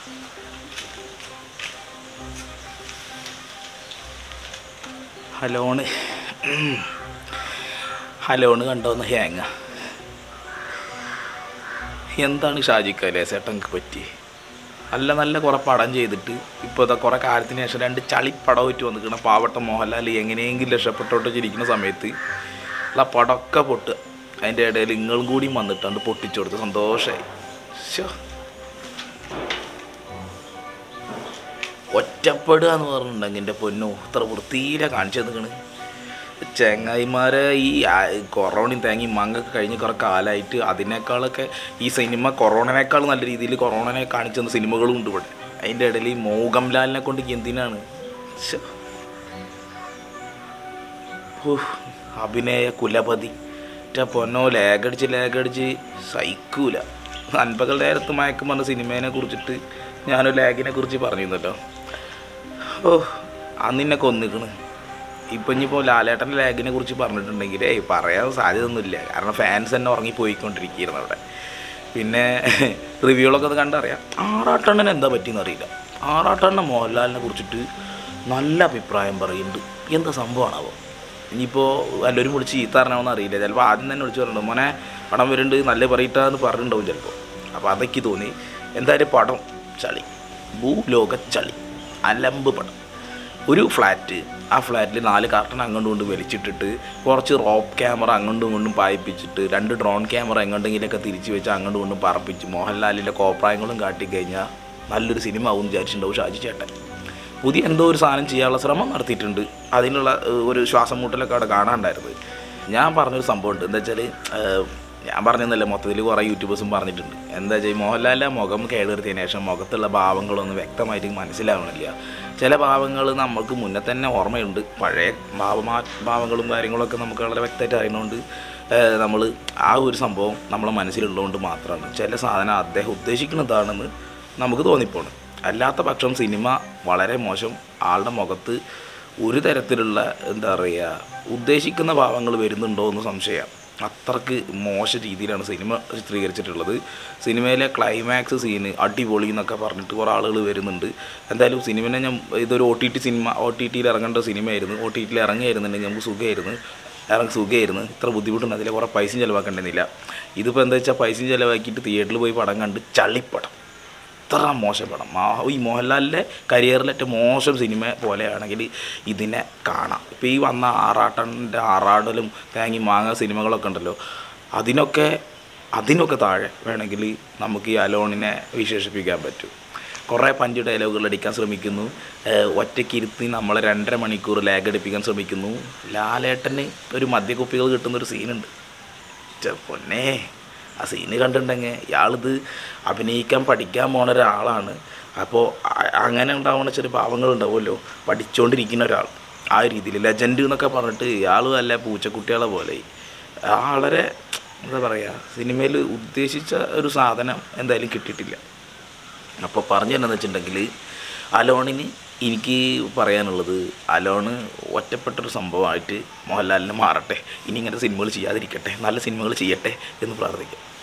ഹലോണ് ഹലോണ് കണ്ടോന്ന് ഹാങ്ങ എന്താണ് ഷാജിക്കല്ലേ ചേട്ടൻക്ക് പറ്റി നല്ല നല്ല കുറേ പടം ചെയ്തിട്ട് ഇപ്പോൾ ഇതാ കുറേ കാലത്തിന് ശേഷം രണ്ട് ചളിപ്പടം വിറ്റ് വന്നിരിക്കണം പാവട്ട മോഹൻലാൽ എങ്ങനെയെങ്കിലും രക്ഷപ്പെട്ടോട്ട് ചിരിക്കുന്ന സമയത്ത് ആ പടമൊക്കെ പൊട്ടുക അതിൻ്റെ ഇടയിൽ നിങ്ങളും കൂടിയും വന്നിട്ടുണ്ട് പൊട്ടിച്ചു കൊടുത്ത് സന്തോഷമായി ശോ ഒറ്റപ്പെടുക എന്ന് പറഞ്ഞിട്ടുണ്ടെങ്കിൽ എൻ്റെ പൊന്നു ഇത്ര വൃത്തിയിലാണ് കാണിച്ചു തന്നിക്കണ് ചെങ്ങായിമാരെ ഈ ആ- കൊറോണയും തേങ്ങി മങ്ങൊക്കെ കഴിഞ്ഞ് കുറേ കാലമായിട്ട് അതിനേക്കാളൊക്കെ ഈ സിനിമ കൊറോണനേക്കാൾ നല്ല രീതിയിൽ കൊറോണനെ കാണിച്ചു തന്ന സിനിമകളും ഉണ്ട് ഇവിടെ അതിൻ്റെ ഇടയിൽ ഈ മോഹൻലാലിനെ കൊണ്ട് എന്തിനാണ് ശ്ശോ. ഉഫ്, അഭിനയ കുലപതി മറ്റേ പൊന്നോ ലേഖടിച്ച് ലേഖടിച്ച് സഹിക്കൂല അൻപകൾ നേരത്ത് മയക്കം പറഞ്ഞ സിനിമേനെ കുറിച്ചിട്ട് ഞാനൊരു ലേഖിനെ കുറിച്ച് പറഞ്ഞിരുന്നല്ലോ ഓ അന്നിന്നെ കൊന്നിക്കണ് ഇപ്പം ഇനിയിപ്പോൾ ലാലേട്ടൻ്റെ ലേഖിനെ കുറിച്ച് പറഞ്ഞിട്ടുണ്ടെങ്കിൽ ഏയ് പറയാൻ സാധ്യതയൊന്നുമില്ല കാരണം ഫാൻസ് തന്നെ ഉറങ്ങിപ്പോയിക്കൊണ്ടിരിക്കുകയായിരുന്നു അവിടെ പിന്നെ റിവ്യൂകളൊക്കെ അത് കണ്ടറിയാം ആറാട്ടെണ്ണന് എന്താ പറ്റിയെന്ന് അറിയില്ല ആറാട്ടെണ്ണ മോഹൻലാലിനെ കുറിച്ചിട്ട് നല്ല അഭിപ്രായം പറയുന്നുണ്ട് എന്താ സംഭവമാണാവോ ഇനിയിപ്പോൾ എല്ലാവരും വിളിച്ച് ചീത്ത അറിയണമെന്ന് അറിയില്ല ചിലപ്പോൾ ആദ്യം തന്നെ വിളിച്ച് പറഞ്ഞിട്ടുണ്ട് മോനെ പടം വരുന്നുണ്ട് നല്ല പറയിട്ടാന്ന് പറഞ്ഞിട്ടുണ്ടാവും ചിലപ്പോൾ അപ്പോൾ അതൊക്കെ തോന്നി എന്തായാലും പടം ചളി ഭൂലോക ചളി അലമ്പ് പടം ഒരു ഫ്ലാറ്റ് ആ ഫ്ലാറ്റിൽ നാല് കാർട്ടൺ അങ്ങോട്ടും കൊണ്ട് വലിച്ചിട്ടിട്ട് കുറച്ച് റോപ്പ് ക്യാമറ അങ്ങോട്ടും ഇങ്ങോട്ടും പായിപ്പിച്ചിട്ട് രണ്ട് ഡ്രോൺ ക്യാമറ എങ്ങോട്ടെങ്കിലൊക്കെ തിരിച്ച് വെച്ച് അങ്ങോട്ടും ഇങ്ങോട്ടും പറപ്പിച്ച് മോഹൻലാലിൻ്റെ കോപ്രായങ്ങളും കാട്ടിക്കഴിഞ്ഞാൽ നല്ലൊരു സിനിമ ആവും വിചാരിച്ചിട്ടുണ്ടാവും ഷാജി ചേട്ടൻ പുതിയ എന്തോ ഒരു സാധനം ചെയ്യാനുള്ള ശ്രമം നടത്തിയിട്ടുണ്ട് അതിനുള്ള ഏഹ്, ഒരു ശ്വാസം മുട്ടലൊക്കെ അവിടെ കാണാണ്ടായിരുന്നത് ഞാൻ പറഞ്ഞൊരു സംഭവമുണ്ട് എന്താ വെച്ചാൽ ഞാൻ പറഞ്ഞതല്ല മൊത്തത്തിൽ കുറേ യൂട്യൂബേഴ്സും പറഞ്ഞിട്ടുണ്ട് എന്താ വെച്ചാൽ മോഹൻലാലിൻ്റെ മുഖം കേടുവരുത്തിയതിന് ശേഷം മുഖത്തുള്ള ഭാവങ്ങളൊന്നും വ്യക്തമായിട്ട് മനസ്സിലാവണില്ല ചില ഭാവങ്ങൾ നമുക്ക് മുന്നേ തന്നെ ഓർമ്മയുണ്ട് പഴയ ഭാവമാ ഭാവങ്ങളും കാര്യങ്ങളൊക്കെ നമുക്ക് വളരെ വ്യക്തമായിട്ട് അറിയുന്നതുകൊണ്ട് നമ്മൾ ആ ഒരു സംഭവം നമ്മളെ മനസ്സിലുള്ളതുകൊണ്ട് മാത്രമാണ് ചില സാധനം അദ്ദേഹം ഉദ്ദേശിക്കുന്നതാണെന്ന് നമുക്ക് തോന്നിപ്പോണ് അല്ലാത്ത പക്ഷം സിനിമ വളരെ മോശം ആളുടെ മുഖത്ത് ഒരു തരത്തിലുള്ള എന്താ പറയുക ഉദ്ദേശിക്കുന്ന ഭാവങ്ങൾ വരുന്നുണ്ടോ എന്ന് സംശയം അത്രക്ക് മോശം രീതിയിലാണ് സിനിമ ചിത്രീകരിച്ചിട്ടുള്ളത് സിനിമയിലെ ക്ലൈമാക്സ് സീന് അടിപൊളി എന്നൊക്കെ പറഞ്ഞിട്ട് കുറേ ആളുകൾ വരുന്നുണ്ട് എന്തായാലും സിനിമനെ ഞാൻ ഇതൊരു ഒ ടി ടി സിനിമ ഒ ടി ടിയിൽ ഇറങ്ങേണ്ട സിനിമയായിരുന്നു ഒ ടി ടിയിൽ ഇറങ്ങിയായിരുന്നുണ്ടെങ്കിൽ നമുക്ക് സുഖമായിരുന്നു ഇറങ്ങി സുഖമായിരുന്നു ഇത്ര ബുദ്ധിമുട്ടുണ്ട് അതിൽ കുറേ പൈസയും ചിലവാക്കേണ്ടിയിരുന്നില്ല ഇതിപ്പോൾ എന്താ വെച്ചാൽ പൈസയും ചിലവാക്കിയിട്ട് തിയേറ്ററിൽ പോയി പടം കണ്ട് ചള്ളിപ്പടം ഇത്ര മോശം പടം ആ ഈ മോഹൻലാലിൻ്റെ കരിയറിലെ ഏറ്റവും മോശം സിനിമ പോലെയാണെങ്കിൽ ഇതിനെ കാണാം ഇപ്പോൾ ഈ വന്ന ആറാട്ടൻ്റെ ആറാടലും തേങ്ങി മാങ്ങ സിനിമകളൊക്കെ ഉണ്ടല്ലോ അതിനൊക്കെ അതിനൊക്കെ താഴെ വേണമെങ്കിൽ നമുക്ക് ഈ അലോണിനെ വിശേഷിപ്പിക്കാൻ പറ്റും കുറേ പഞ്ച് ഡയലോഗുകൾ അടിക്കാൻ ശ്രമിക്കുന്നു ഏഹ് ഒറ്റയ്ക്കിരുത്തി നമ്മളെ രണ്ടര മണിക്കൂർ ലാഗ് അടിപ്പിക്കാൻ ശ്രമിക്കുന്നു ലാലേട്ടന് ഒരു മദ്യക്കുപ്പികൾ കിട്ടുന്ന ഒരു സീനുണ്ട് ഛെ, പൊന്നേ ആ സീന് കണ്ടിട്ടുണ്ടെങ്കിൽ ഇയാളിത് അഭിനയിക്കാൻ പഠിക്കാൻ പോണ ഒരാളാണ് അപ്പോൾ അ- അങ്ങനെ ഉണ്ടാവുന്ന ചെറിയ പാവങ്ങൾ ഉണ്ടാവുമല്ലോ പഠിച്ചുകൊണ്ടിരിക്കുന്ന ഒരാൾ ആ രീതിയിൽ ലെജൻഡ് എന്നൊക്കെ പറഞ്ഞിട്ട് ഇയാൾ നല്ല പൂച്ചക്കുട്ടികളെ പോലെ ആ വളരെ എന്താ പറയുക സിനിമയിൽ ഉദ്ദേശിച്ച ഒരു സാധനം എന്തായാലും കിട്ടിയിട്ടില്ല അപ്പോൾ പറഞ്ഞു തന്നെന്ന് വെച്ചിട്ടുണ്ടെങ്കിൽ അലോണിന് എനിക്ക് പറയാനുള്ളത് അലോണ് ഒറ്റപ്പെട്ടൊരു സംഭവമായിട്ട് മോഹൻലാലിന് മാറട്ടെ ഇനി ഇങ്ങനത്തെ സിനിമകൾ ചെയ്യാതിരിക്കട്ടെ നല്ല സിനിമകൾ ചെയ്യട്ടെ എന്ന് പ്രാർത്ഥിക്കാം